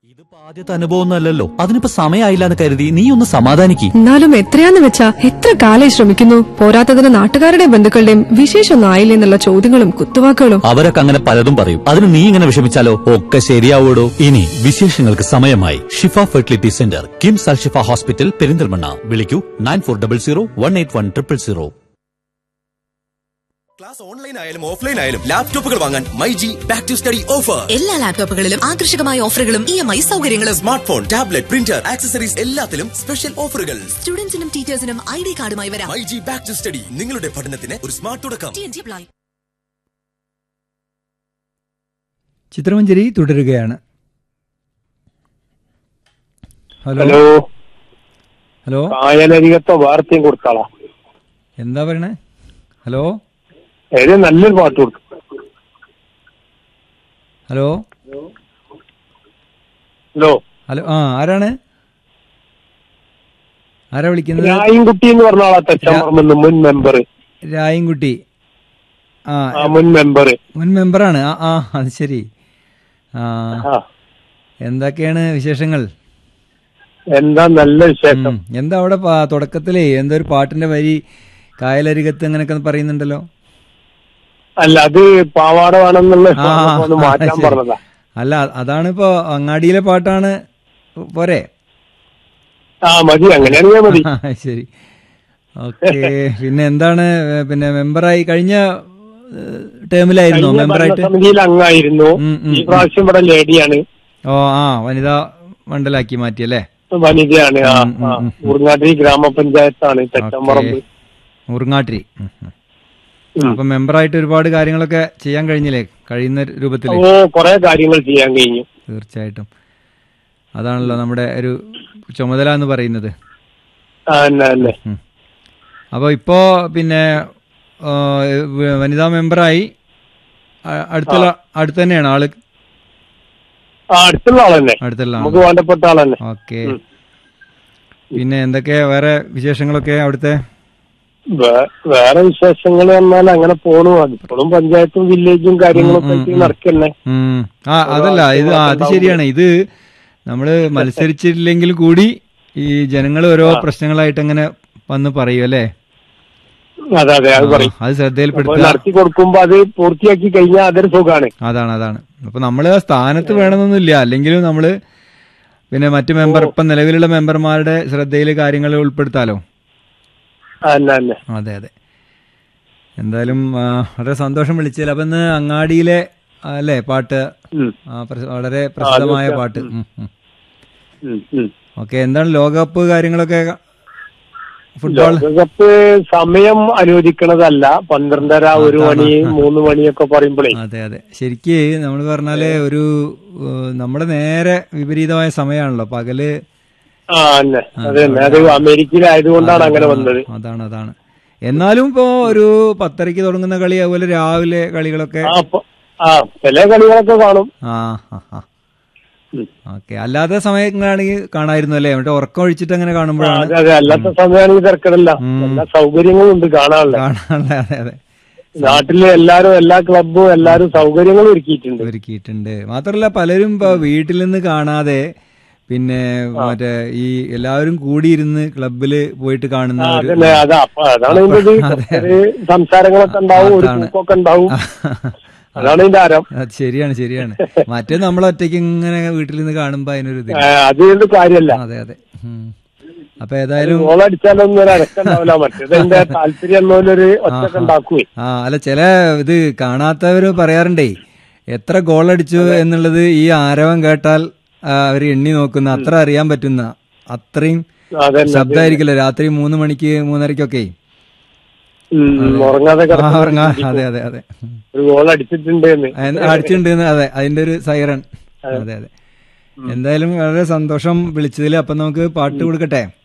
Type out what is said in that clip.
ഇതിപ്പോ ആദ്യത്തെ അനുഭവം അല്ലല്ലോ അതിനിപ്പോ സമയമായില്ല എന്ന് കരുതി നീ ഒന്ന് സമാധാനിക്ക് എന്നാലും എത്രയാന്ന് വെച്ചാ എത്ര കാലായി ശ്രമിക്കുന്നു പോരാത്തതിന് നാട്ടുകാരുടെ ബന്ധുക്കളുടെയും വിശേഷമൊന്നും ആയില്ലേ എന്നുള്ള ചോദ്യങ്ങളും കുത്തുവാക്കുകളും അവരൊക്കെ അങ്ങനെ പലതും പറയും അതിന് നീ ഇങ്ങനെ വിഷമിച്ചാലോ ഒക്കെ ശരിയാവൂടോ ഇനി വിശേഷങ്ങൾക്ക് സമയമായി Shifa fertility centre KIMS Al Shifa hospital Perinthalmanna വിളിക്കൂ nine four double zero one eight one triple zero class online ആയാലും ഓഫ്ലൈൻ ആയാലും ലാപ്ടോപ്പുകൾ വാങ്ങാൻ my G back to study offer എല്ലാ ലാപ്ടോപ്പുകളിലും ആകർഷകമായ ഓഫറുകളും ഇ എം ഐ സൗകര്യങ്ങളും smart phone tablet printer accessories എല്ലാത്തിലും സ്പെഷ്യൽ ഓഫറുകൾ സ്റ്റുഡൻസിനും ടീച്ചേഴ്സിനും ഐ ഡി കാർഡുമായി വരാം my G back to study നിങ്ങളുടെ പഠനത്തിന് ഒരു സ്മാർട്ട് തുടക്കം TNT apply. ചിത്രമഞ്ജരി തുടരുകയാണ് ഹലോ ഹലോ ഹലോ കായലരികത്തെ വാർത്തയും കൊടുത്താളാ എന്താ പറയണേ ഹലോ ഏത് നല്ലൊരു പാട്ട് കൊടുക്കും ഹലോ ഹലോ ഹലോ ആ ആരാണ് ആരാ വിളിക്കുന്നത് രായൻകുട്ടി എന്ന് പറഞ്ഞ ആളാ തെച്ചമ്പറമ്പ് മുൻ മെമ്പർ രായൻകുട്ടി ആ ആ മുൻ മെമ്പർ മുൻ മെമ്പറാണ് ആ ആ അത് ശരി ആ ആ എന്തൊക്കെയാണ് വിശേഷങ്ങൾ എന്താ നല്ല വിശേഷം ഉം. എന്താ അവിടെ പാ- തുടക്കത്തിലേ എന്തോ ഒരു പാട്ടിന്റെ വരി കായലരികത്ത് അങ്ങനെയൊക്കെ പറയുന്നുണ്ടല്ലോ അല്ല അത് പാവാട വേണമെന്നുള്ള ആ ഒന്ന് മാറ്റാൻ ശരി. പറഞ്ഞതാ അല്ല അതാണ് ഇപ്പോ അങ്ങാടിയിലെ പാട്ടാണ് പോരെ ആ മതി അങ്ങനെയാണെങ്കിൽ മതി ആ, ശരി ഓക്കെ പിന്നെ എന്താണ് ഏ, പിന്നെ മെമ്പറായി കഴിഞ്ഞ ടേമിലായിരുന്നോ കഴിഞ്ഞ മെമ്പറായിട്ട് ഭരണസമിതിയിൽ അംഗമായിരുന്നു ഉം, ഉം, ഈ പ്രാവശ്യം ഇവിടെ ലേഡിയാണ് ഓ ആ വനിതാ മണ്ഡലാക്കി മാറ്റിയല്ലേ വനിതയാണ് ആ ഉം, ഉം, ആ ഉം. ഊർങ്ങാട്ടി ഗ്രാമപഞ്ചായത്താണ് തെച്ചമ്പറമ്പ് മുറുങ്ങാട്ടിരി ഉം, ഉം. ഉം. അപ്പൊ മെമ്പറായിട്ട് ഒരുപാട് കാര്യങ്ങളൊക്കെ ചെയ്യാൻ കഴിഞ്ഞില്ലേ കഴിയുന്ന രൂപത്തില് ഓ കൊറേ കാര്യങ്ങൾ ചെയ്യാൻ കഴിഞ്ഞു തീർച്ചയായിട്ടും അതാണല്ലോ നമ്മുടെ ഒരു ചുമതല എന്ന് പറയുന്നത് ആ തന്നെ തന്നെ ഉം. അപ്പൊ ഇപ്പോ പിന്നെ ആ, വ- വനിതാ മെമ്പറായി അ- അടുത്തുള്ള അടുത്ത് തന്നെയാണ് ആള് ആ അടുത്തുള്ള ആൾ തന്നെ അടുത്തുള്ള ആള് നമുക്ക് വേണ്ടപ്പെട്ട ആൾ തന്നെ ഓക്കെ പിന്നെ എന്തൊക്കെയാ വേറെ വിശേഷങ്ങളൊക്കെ അവിടുത്തെ വേ- വേറെ വിശേഷങ്ങൾ പറഞ്ഞാൽ അങ്ങനെ പോണു അതിപ്പോഴും പഞ്ചായത്തും വില്ലേജും കാര്യങ്ങളൊക്കെ ആയിട്ട് നടക്കന്നെ ഉം. ആ അതല്ല ഇത് ആ, അത് ശരിയാണ് ഇത് നമ്മള് മത്സരിച്ചില്ലെങ്കിൽ കൂടി ഈ ജനങ്ങൾ ഓരോ പ്രശ്നങ്ങളായിട്ട് അങ്ങനെ വന്ന് പറയും അല്ലേ അതെ അതെ അത് പറയും ആ, അത് അപ്പൊ ശ്രദ്ധയിൽപ്പെടുത്തുക നടത്തി കൊടുക്കുമ്പോ അത് പൂർത്തിയാക്കി കഴിഞ്ഞാൽ അതൊരു സുഖാണ് അതാണ് അതാണ് അപ്പൊ നമ്മള് ആ സ്ഥാനത്ത് വേണമെന്നൊന്നുമില്ല അല്ലെങ്കിലും നമ്മള് പിന്നെ മറ്റു മെമ്പർ ഇപ്പൊ നിലവിലുള്ള മെമ്പർമാരുടെ ശ്രദ്ധയിൽ കാര്യങ്ങൾ ഉൾപ്പെടുത്താലോ തന്നെ തന്നെ അതെ അതെ എന്തായാലും ആ, വളരെ സന്തോഷം വിളിച്ചതിൽ അപ്പൊ ഇന്ന് അങ്ങാടിയിലെ ആ, അല്ലേ പാട്ട് ഉം, ആ, പ്രസ- വളരെ പ്രസിദ്ധമായ പാട്ട് ഉം, ഉം. ഓക്കെ എന്താണ് ലോകകപ്പ് കാര്യങ്ങളൊക്കെ ഫുട്ബോൾ ലോകകപ്പ് സമയം അനുവദിക്കണതല്ല പന്ത്രണ്ടര ഒരു മണി മൂന്ന് മണിയൊക്കെ പറയുമ്പോഴേ അതെ അതെ ശരിക്ക് നമ്മൾ പറഞ്ഞാല് ഒരു ഏഹ്, നമ്മുടെ നേരെ വിപരീതമായ സമയമാണല്ലോ പകല് ആ തന്നെ അതെ തന്നെ അത് അമേരിക്കയിലായതുകൊണ്ടാണ് അങ്ങനെ വന്നത് അതാണ് അതാണ് എന്നാലും ഇപ്പോ ഒരു പത്തരയ്ക്ക് തുടങ്ങുന്ന കളി അതുപോലെ രാവിലെ കളികളൊക്കെ ആ അപ്പൊ- ആ ചില കളികളൊക്കെ കാണും ആ ഓക്കെ അല്ലാത്ത സമയങ്ങളാണെങ്കിൽ കാണായിരുന്നു അല്ലേ മറ്റേ ഉറക്കം ഒഴിച്ചിട്ട് അങ്ങനെ ആ, കാണുമ്പോഴാണ് അതെ അതെ അല്ലാത്ത സമയമാണെങ്കിൽ തിരക്കിടല്ല എല്ലാ സൗകര്യങ്ങളും ഉണ്ട് കാണാനുള്ള കാണാനുള്ള അതെ അതെ നാട്ടിലെ എല്ലാരും എല്ലാ ക്ലബും എല്ലാരും സൗകര്യങ്ങളും ഒരുക്കിയിട്ടുണ്ട് ഒരുക്കിയിട്ടുണ്ട് മാത്രമല്ല പലരും ഇപ്പൊ വീട്ടിൽ നിന്ന് കാണാതെ പിന്നെ മറ്റേ ഈ എല്ലാവരും കൂടിയിരുന്ന് ക്ലബില് പോയിട്ട് കാണുന്ന ആ, ഒരു അതന്നെ അതാ അപ്പൊ അതാണ് ഇതിന്റെ ഇത്. ഒരു സംസാരങ്ങളൊക്കെ ഉണ്ടാവും ഒരു അതാണ്. പൂക്കൊക്കെ ഉണ്ടാവും അതാണ് ഇതിന്റെ ആരം അത് ശരിയാണ് ശരിയാണ് മറ്റേ നമ്മൾ ഒറ്റയ്ക്ക് ഇങ്ങനെ വീട്ടിൽ നിന്ന് കാണുമ്പോ അതിനൊരു ഇത് ആ, അതുകൊണ്ട് കാര്യമല്ല അതെ അതെ ഉം. അപ്പൊ ഏതായാലും ഗോൾ അടിച്ചാലൊന്നും ഒരു അരക്കുണ്ടാവില്ല മറ്റേത് അതിന്റെ താല്പര്യം എന്നൊരു ഒറ്റക്ക് ഉണ്ടാക്കുവേ ആ അല്ല ചില ഇത് കാണാത്തവര് പറയാറുണ്ടേ എത്ര ഗോൾ അടിച്ചു എന്നുള്ളത് ഈ ആരവം കേട്ടാൽ ആ, അവര് എണ്ണി നോക്കുന്ന അത്ര അറിയാൻ പറ്റുന്ന അത്രയും അതന്നെ ശബ്ദമായിരിക്കില്ല രാത്രി മൂന്ന് മണിക്ക് മൂന്നരക്കൊക്കെ ഉം, ഉറങ്ങാതെ ആ കിടന്ന് ഉറങ്ങാ അതെ അതെ അതെ ഉം. ഒരു ഗോൾ അടിച്ചിട്ടുണ്ട് എന്ന് അടിച്ചിട്ടുണ്ട് അതെ അതിന്റെ ഒരു സൈറൺ അതെ അതെ എന്തായാലും വളരെ സന്തോഷം വിളിച്ചതിൽ അപ്പൊ നമുക്ക് പാട്ട് കൊടുക്കട്ടെ